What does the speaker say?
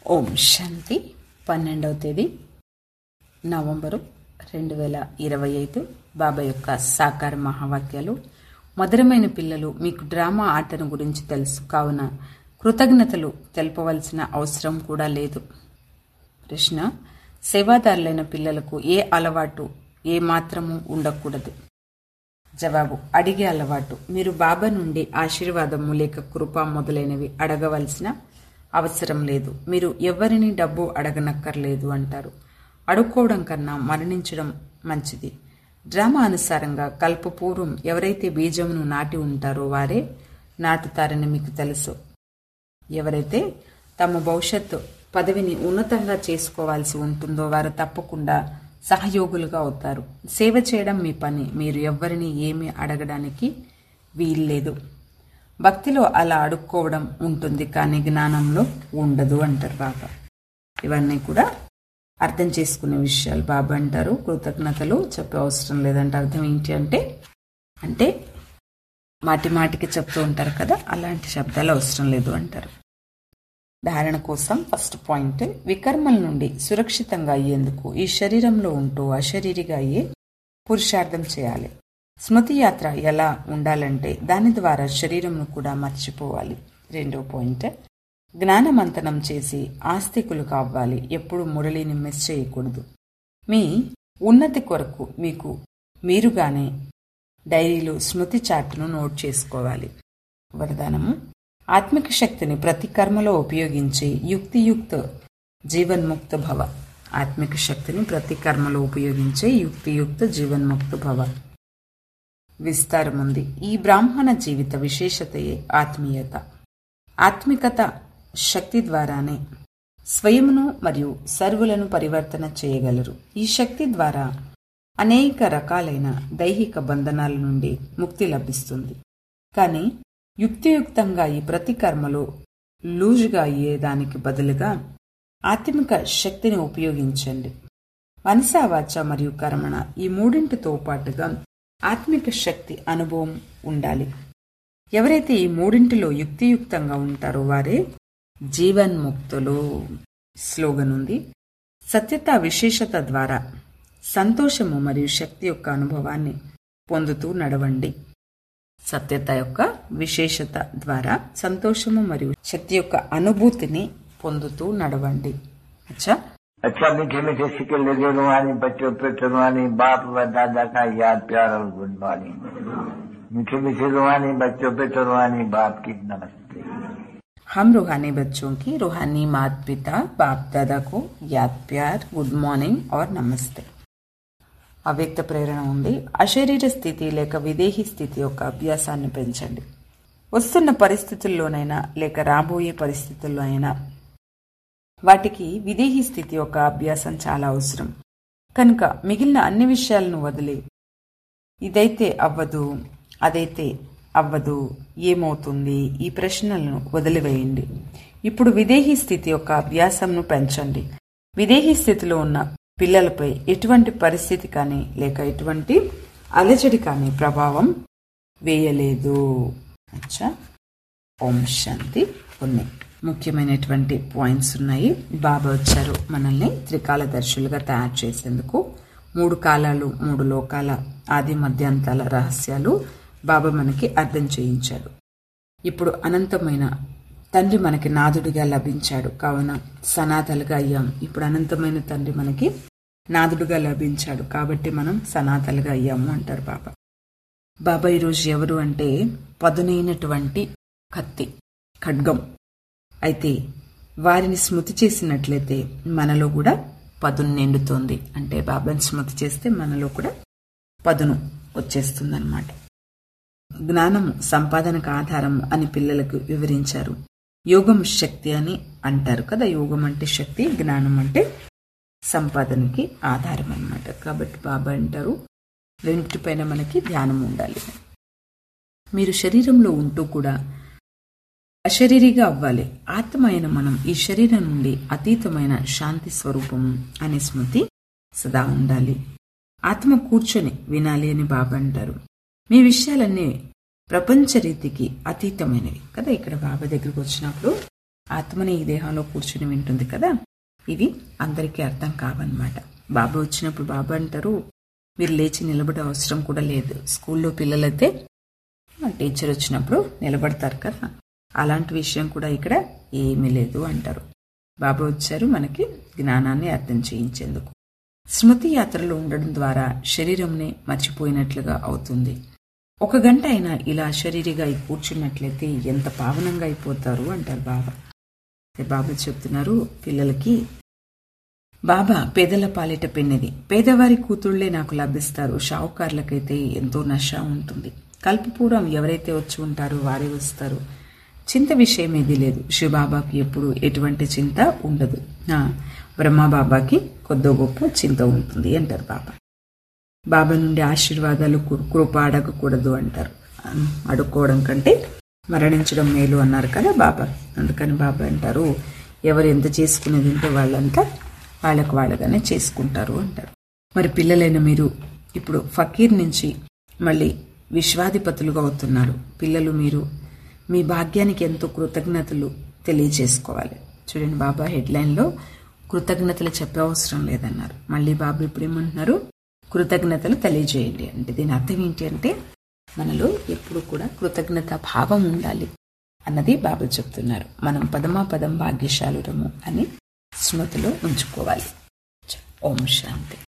ఓం శాంతి పన్నెండవ తేదీ నవంబరు రెండు వేల ఇరవై ఐదు బాబా యొక్క సాకార మహావాక్యాలు మధురమైన పిల్లలు మీకు డ్రామా ఆటను గురించి తెలుసు కావున కృతజ్ఞతలు తెలపవలసిన అవసరం కూడా లేదు ప్రశ్న సేవాదారులైన పిల్లలకు ఏ అలవాటు ఏ మాత్రము ఉండకూడదు జవాబు అడిగే అలవాటు మీరు బాబా నుండి ఆశీర్వాదము లేక కృప మొదలైనవి అడగవలసిన అవసరం లేదు మీరు ఎవరిని డబ్బు అడగనక్కర్లేదు అంటారు అడుక్కోవడం కన్నా మరణించడం మంచిది డ్రామా అనుసారంగా కల్పపూర్వం ఎవరైతే బీజమును నాటి ఉంటారో వారే నాటుతారని మీకు తెలుసు ఎవరైతే తమ భవిష్యత్తు పదవిని ఉన్నతంగా చేసుకోవాల్సి ఉంటుందో వారు తప్పకుండా సహయోగులుగా అవుతారు సేవ చేయడం మీ పని మీరు ఎవ్వరిని ఏమీ అడగడానికి వీల్లేదు భక్తిలో అలా అడుక్కోవడం ఉంటుంది కానీ జ్ఞానంలో ఉండదు అంటారు బాబా ఇవన్నీ కూడా అర్థం చేసుకునే విషయాలు బాబా అంటారు కృతజ్ఞతలు చెప్పే అవసరం లేదంటే అర్థం ఏంటి అంటే అంటే మాటి మాటికి చెప్తూ ఉంటారు కదా అలాంటి శబ్దాలు అవసరం లేదు అంటారు ధారణ కోసం ఫస్ట్ పాయింట్ వికర్మల నుండి సురక్షితంగా అయ్యేందుకు ఈ శరీరంలో ఉంటూ అశరీరిగా అయ్యే పురుషార్థం చేయాలి స్మృతి యాత్ర ఎలా ఉండాలంటే దాని ద్వారా శరీరంను కూడా మర్చిపోవాలి రెండో పాయింట్ జ్ఞానమంతనం చేసి ఆస్తికులు కావాలి ఎప్పుడు మురళిని మిస్ చేయకూడదు మీ ఉన్నతి కొరకు మీకు మీరుగానే డైరీలో స్మృతి చార్ట్ను నోట్ చేసుకోవాలి వరదానము ఆత్మిక శక్తిని ప్రతి కర్మలో ఉపయోగించి యుక్తియుక్త జీవన్ముక్త భవ ఆత్మిక శక్తిని ప్రతి కర్మలో ఉపయోగించే యుక్తియుక్త జీవన్ముక్త భవ విస్తారం ఉంది ఈ బ్రాహ్మణ జీవిత విశేషతయే ఆత్మీయత ఆత్మికత శక్తి ద్వారానే స్వయమును మరియు సర్వులను పరివర్తన చేయగలరు ఈ శక్తి ద్వారా అనేక రకాలైన దైహిక బంధనాల నుండి ముక్తి లభిస్తుంది కానీ యుక్తియుక్తంగా ఈ ప్రతి కర్మలో లూజుగా అయ్యేదానికి బదులుగా ఆత్మిక శక్తిని ఉపయోగించండి మనసావాచ మరియు కర్మణ ఈ మూడింటితో పాటుగా ఆత్మిక శక్తి అనుభవం ఉండాలి ఎవరైతే ఈ మూడింటిలో యుక్తియుక్తంగా ఉంటారో వారే జీవన్ముక్తులు స్లోగన్ ఉంది సత్యత విశేషత ద్వారా సంతోషము మరియు శక్తి యొక్క అనుభవాన్ని పొందుతూ నడవండి సత్యత యొక్క విశేషత ద్వారా సంతోషము మరియు శక్తి యొక్క అనుభూతిని పొందుతూ నడవండి అచ్చా अच्छा मीठे मीठे सिक्के लगे रुहानी बच्चों पे रुहानी बाप व दादा का याद प्यार और गुड मॉर्निंग मीठे मीठे रुहानी बच्चों पे रुहानी बाप की नमस्ते हम रूहानी बच्चों की रूहानी माता पिता बाप दादा को याद प्यार గుడ్ మార్నింగ్ और నమస్తే అవ్యక్త ప్రేరణ ఉంది అశరీర స్థితి లేక విదేహీ స్థితి యొక్క అభ్యాసాన్ని పెంచండి వస్తున్న పరిస్థితుల్లోనైనా లేక రాబోయే పరిస్థితుల్లో అయినా వాటికి విదేహీ స్థితి యొక్క అభ్యాసం చాలా అవసరం కనుక మిగిలిన అన్ని విషయాలను వదిలి ఇదైతే అవ్వదు అదైతే అవ్వదు ఏమవుతుంది ఈ ప్రశ్నలను వదిలివేయండి ఇప్పుడు విదేహీ స్థితి యొక్క అభ్యాసంను పెంచండి విదేహీ స్థితిలో ఉన్న పిల్లలపై ఎటువంటి పరిస్థితి కానీ లేక ఎటువంటి అలజడి కానీ ప్రభావం వేయలేదు అచ్చా ఓం శాంతి ఉన్నాయి ముఖ్యమైనటువంటి పాయింట్స్ ఉన్నాయి బాబా వచ్చారు మనల్ని త్రికాలదర్శులుగా తయారు చేసేందుకు మూడు కాలాలు మూడు లోకాల ఆది మధ్యాంతాల రహస్యాలు బాబా మనకి అర్థం చేయించాడు ఇప్పుడు అనంతమైన తండ్రి మనకి నాదుడిగా లభించాడు కావున సనాతలుగా అయ్యాం ఇప్పుడు అనంతమైన తండ్రి మనకి నాదుడుగా లభించాడు కాబట్టి మనం సనాతలుగా అయ్యాము అంటారు బాబా బాబా ఈరోజు ఎవరు అంటే పదునైనటువంటి కత్తి ఖడ్గం అయితే వారిని స్మృతి చేసినట్లయితే మనలో కూడా పదును నిండుతోంది అంటే బాబాని స్మృతి చేస్తే మనలో కూడా పదును వచ్చేస్తుందన్నమాట జ్ఞానము సంపాదనకు ఆధారం అని పిల్లలకు వివరించారు యోగం శక్తి అని అంటారు కదా యోగం అంటే శక్తి జ్ఞానం అంటే సంపాదనకి ఆధారం అన్నమాట కాబట్టి బాబా అంటారు రెండిటిపైన మనకి ధ్యానం ఉండాలి మీరు శరీరంలో ఉంటూ కూడా అశరీరిగా అవ్వాలి ఆత్మ అయిన మనం ఈ శరీరం నుండి అతీతమైన శాంతి స్వరూపము అనే స్మృతి సదా ఉండాలి ఆత్మ కూర్చొని వినాలి అని బాబా అంటారు మీ విషయాలన్నీ ప్రపంచ రీతికి అతీతమైనవి కదా ఇక్కడ బాబా దగ్గరికి వచ్చినప్పుడు ఆత్మని ఈ దేహంలో కూర్చుని వింటుంది కదా ఇవి అందరికీ అర్థం కావన్నమాట బాబా వచ్చినప్పుడు బాబా అంటారు మీరు లేచి నిలబడే అవసరం కూడా లేదు స్కూల్లో పిల్లలైతే టీచర్ వచ్చినప్పుడు నిలబడతారు కదా అలాంటి విషయం కూడా ఇక్కడ ఏమీ లేదు అంటారు బాబా వచ్చారు మనకి జ్ఞానాన్ని అర్థం చేయించేందుకు స్మృతి యాత్రలో ఉండడం ద్వారా శరీరంని మర్చిపోయినట్లుగా అవుతుంది ఒక గంట అయినా ఇలా శరీరిగా అయి కూర్చున్నట్లయితే ఎంత పావనంగా అయిపోతారు అంటారు బాబా అయితే బాబా చెప్తున్నారు పిల్లలకి బాబా పేదల పాలిట పెన్నది పేదవారి కూతుళ్లే నాకు లభిస్తారు షావుకారులకైతే ఎంతో నష ఉంటుంది కల్పపూర్వం ఎవరైతే వచ్చి ఉంటారో వారే వస్తారు చింత విషయం ఏది లేదు శివబాబాకి ఎప్పుడు ఎటువంటి చింత ఉండదు ఆ, బ్రహ్మబాబాకి కొద్దో గొప్ప చింత ఉంటుంది అంటారు బాబా బాబా నుండి ఆశీర్వాదాలు కృ- కృప అడగకూడదు అంటారు ఆ, అడుక్కోవడం కంటే మరణించడం మేలు అన్నారు కదా బాబా అందుకని బాబా అంటారు ఎవరు ఎంత చేసుకునేది ఉంటే వాళ్ళంతా వాళ్ళకు వాళ్ళగానే చేసుకుంటారు అంటారు మరి పిల్లలైన మీరు ఇప్పుడు ఫకీర్ నుంచి మళ్ళీ విశ్వాధిపతులుగా అవుతున్నారు పిల్లలు మీరు మీ భాగ్యానికి ఎంతో కృతజ్ఞతలు తెలియజేసుకోవాలి చూడండి బాబా హెడ్లైన్లో కృతజ్ఞతలు చెప్పే అవసరం లేదన్నారు మళ్ళీ బాబా ఇప్పుడు ఏమంటున్నారు కృతజ్ఞతలు తెలియజేయండి అంటే దీని అర్థం ఏంటి అంటే మనలో ఎప్పుడు కూడా కృతజ్ఞత భావం ఉండాలి అన్నది బాబా చెప్తున్నారు మనం పదమా పదం భాగ్యశాలురము అని స్మృతిలో ఉంచుకోవాలి ఓం శాంతి